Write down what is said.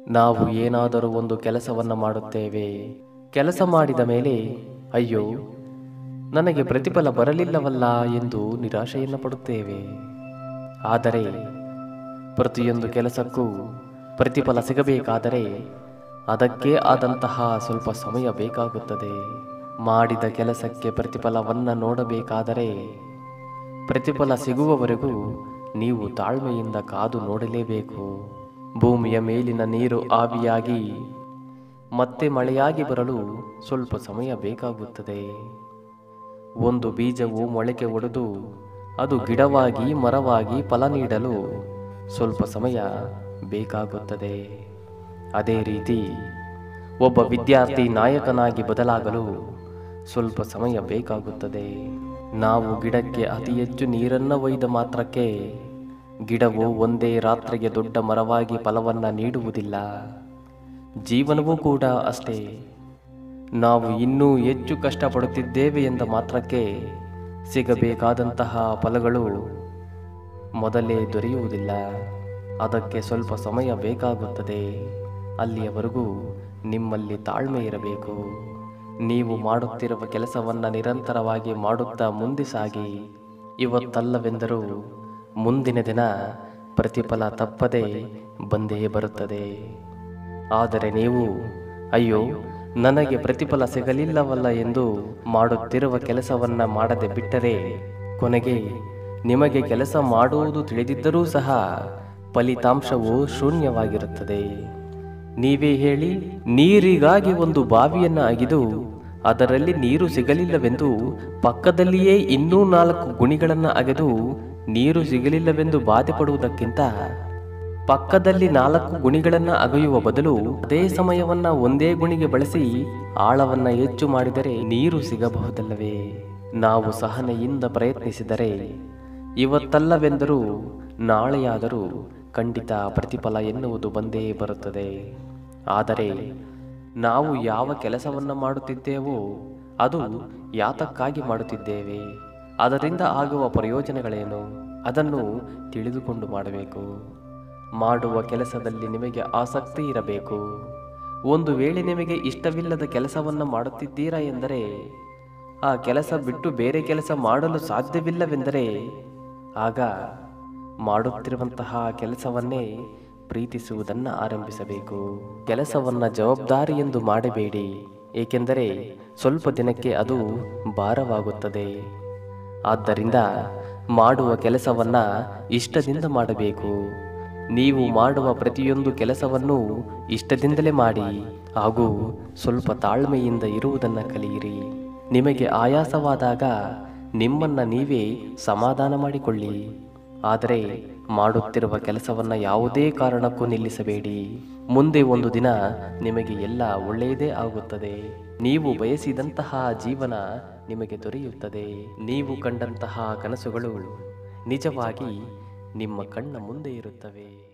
ನಾವು ಏನಾದರೂ ಒಂದು ಕೆಲಸವನ್ನು ಮಾಡುತ್ತೇವೆ ಕೆಲಸ ಮಾಡಿದ ಮೇಲೆ ಅಯ್ಯೋ ನನಗೆ ಪ್ರತಿಫಲ ಬರಲಿಲ್ಲವಲ್ಲ ಎಂದು ನಿರಾಶೆಯನ್ನು ಪಡುತ್ತೇವೆ ಆದರೆ ಪ್ರತಿಯೊಂದು ಕೆಲಸಕ್ಕೂ ಪ್ರತಿಫಲ ಸಿಗಬೇಕಾದರೆ ಅದಕ್ಕೆ ಆದಂತಹ ಸ್ವಲ್ಪ ಸಮಯ ಬೇಕಾಗುತ್ತದೆ ಮಾಡಿದ ಕೆಲಸಕ್ಕೆ ಪ್ರತಿಫಲವನ್ನು ನೋಡಬೇಕಾದರೆ ಪ್ರತಿಫಲ ಸಿಗುವವರೆಗೂ ನೀವು ತಾಳ್ಮೆಯಿಂದ ಕಾದು ನೋಡಲೇಬೇಕು ಭೂಮಿಯ ಮೇಲಿನ ನೀರು ಆವಿಯಾಗಿ ಮತ್ತೆ ಮಳೆಯಾಗಿ ಬರಲು ಸ್ವಲ್ಪ ಸಮಯ ಬೇಕಾಗುತ್ತದೆ ಒಂದು ಬೀಜವು ಮೊಳಕೆ ಒಡೆದು ಅದು ಗಿಡವಾಗಿ ಮರವಾಗಿ ಫಲ ನೀಡಲು ಸ್ವಲ್ಪ ಸಮಯ ಬೇಕಾಗುತ್ತದೆ ಅದೇ ರೀತಿ ಒಬ್ಬ ವಿದ್ಯಾರ್ಥಿ ನಾಯಕನಾಗಿ ಬದಲಾಗಲು ಸ್ವಲ್ಪ ಸಮಯ ಬೇಕಾಗುತ್ತದೆ ನಾವು ಗಿಡಕ್ಕೆ ಅತಿ ಹೆಚ್ಚು ನೀರನ್ನು ಒಯ್ದ ಮಾತ್ರಕ್ಕೆ ಗಿಡವು ಒಂದೇ ರಾತ್ರಿಗೆ ದೊಡ್ಡ ಮರವಾಗಿ ಫಲವನ್ನು ನೀಡುವುದಿಲ್ಲ ಜೀವನವೂ ಕೂಡ ಅಷ್ಟೇ ನಾವು ಇನ್ನೂ ಹೆಚ್ಚು ಕಷ್ಟಪಡುತ್ತಿದ್ದೇವೆ ಎಂದ ಮಾತ್ರಕ್ಕೆ ಸಿಗಬೇಕಾದಂತಹ ಫಲಗಳು ಮೊದಲೇ ದೊರೆಯುವುದಿಲ್ಲ ಅದಕ್ಕೆ ಸ್ವಲ್ಪ ಸಮಯ ಬೇಕಾಗುತ್ತದೆ ಅಲ್ಲಿಯವರೆಗೂ ನಿಮ್ಮಲ್ಲಿ ತಾಳ್ಮೆ ಇರಬೇಕು ನೀವು ಮಾಡುತ್ತಿರುವ ಕೆಲಸವನ್ನು ನಿರಂತರವಾಗಿ ಮಾಡುತ್ತಾ ಮುಂದೆ ಸಾಗಿ ಇವತ್ತಲ್ಲವೆಂದರೂ ಮುಂದಿನ ದಿನ ಪ್ರತಿಫಲ ತಪ್ಪದೆ ಬಂದೇ ಬರುತ್ತದೆ ಆದರೆ ನೀವು ಅಯ್ಯೋ ನನಗೆ ಪ್ರತಿಫಲ ಸಿಗಲಿಲ್ಲವಲ್ಲ ಎಂದು ಮಾಡುತ್ತಿರುವ ಕೆಲಸವನ್ನ ಮಾಡದೆ ಬಿಟ್ಟರೆ ಕೊನೆಗೆ ನಿಮಗೆ ಕೆಲಸ ಮಾಡುವುದು ತಿಳಿದಿದ್ದರೂ ಸಹ ಫಲಿತಾಂಶವು ಶೂನ್ಯವಾಗಿರುತ್ತದೆ ನೀವೇ ಹೇಳಿ ನೀರಿಗಾಗಿ ಒಂದು ಬಾವಿಯನ್ನ ಅಗಿದು ಅದರಲ್ಲಿ ನೀರು ಸಿಗಲಿಲ್ಲವೆಂದು ಪಕ್ಕದಲ್ಲಿಯೇ ಇನ್ನೂ ನಾಲ್ಕು ಗುಣಿಗಳನ್ನು ಅಗೆದು ನೀರು ಸಿಗಲಿಲ್ಲವೆಂದು ಬಾಧೆ ಪಡುವುದಕ್ಕಿಂತ ಪಕ್ಕದಲ್ಲಿ ನಾಲ್ಕು ಗುಣಿಗಳನ್ನು ಅಗೆಯುವ ಬದಲು ಅದೇ ಸಮಯವನ್ನ ಒಂದೇ ಗುಣಿಗೆ ಬಳಸಿ ಆಳವನ್ನ ಹೆಚ್ಚು ಮಾಡಿದರೆ ನೀರು ಸಿಗಬಹುದಲ್ಲವೇ ನಾವು ಸಹನೆಯಿಂದ ಪ್ರಯತ್ನಿಸಿದರೆ ಇವತ್ತಲ್ಲವೆಂದರೂ ನಾಳೆಯಾದರೂ ಖಂಡಿತ ಪ್ರತಿಫಲ ಎನ್ನುವುದು ಬಂದೇ ಬರುತ್ತದೆ ಆದರೆ ನಾವು ಯಾವ ಕೆಲಸವನ್ನು ಮಾಡುತ್ತಿದ್ದೇವೋ ಅದು ಯಾತಕ್ಕಾಗಿ ಮಾಡುತ್ತಿದ್ದೇವೆ ಅದರಿಂದ ಆಗುವ ಪ್ರಯೋಜನಗಳೇನು ಅದನ್ನು ತಿಳಿದುಕೊಂಡು ಮಾಡಬೇಕು ಮಾಡುವ ಕೆಲಸದಲ್ಲಿ ನಿಮಗೆ ಆಸಕ್ತಿ ಇರಬೇಕು ಒಂದು ವೇಳೆ ನಿಮಗೆ ಇಷ್ಟವಿಲ್ಲದ ಕೆಲಸವನ್ನು ಮಾಡುತ್ತಿದ್ದೀರಾ ಎಂದರೆ ಆ ಕೆಲಸ ಬಿಟ್ಟು ಬೇರೆ ಕೆಲಸ ಮಾಡಲು ಸಾಧ್ಯವಿಲ್ಲವೆಂದರೆ ಆಗ ಮಾಡುತ್ತಿರುವಂತಹ ಕೆಲಸವನ್ನೇ ಪ್ರೀತಿಸುವುದನ್ನು ಆರಂಭಿಸಬೇಕು ಕೆಲಸವನ್ನ ಜವಾಬ್ದಾರಿ ಎಂದು ಮಾಡಬೇಡಿ ಏಕೆಂದರೆ ಸ್ವಲ್ಪ ದಿನಕ್ಕೆ ಅದು ಭಾರವಾಗುತ್ತದೆ ಆದ್ದರಿಂದ ಮಾಡುವ ಕೆಲಸವನ್ನ ಇಷ್ಟದಿಂದ ಮಾಡಬೇಕು ನೀವು ಮಾಡುವ ಪ್ರತಿಯೊಂದು ಕೆಲಸವನ್ನು ಇಷ್ಟದಿಂದಲೇ ಮಾಡಿ ಹಾಗೂ ಸ್ವಲ್ಪ ತಾಳ್ಮೆಯಿಂದ ಇರುವುದನ್ನು ಕಲಿಯಿರಿ ನಿಮಗೆ ಆಯಾಸವಾದಾಗ ನಿಮ್ಮನ್ನ ನೀವೇ ಸಮಾಧಾನ ಮಾಡಿಕೊಳ್ಳಿ ಆದರೆ ಮಾಡುತ್ತಿರುವ ಕೆಲಸವನ್ನ ಯಾವುದೇ ಕಾರಣಕ್ಕೂ ನಿಲ್ಲಿಸಬೇಡಿ ಮುಂದೆ ಒಂದು ದಿನ ನಿಮಗೆ ಎಲ್ಲ ಒಳ್ಳೆಯದೇ ಆಗುತ್ತದೆ ನೀವು ಬಯಸಿದಂತಹ ಜೀವನ ನಿಮಗೆ ದೊರೆಯುತ್ತದೆ ನೀವು ಕಂಡಂತಹ ಕನಸುಗಳು ನಿಜವಾಗಿ ನಿಮ್ಮ ಕಣ್ಣ ಮುಂದೆ ಇರುತ್ತವೆ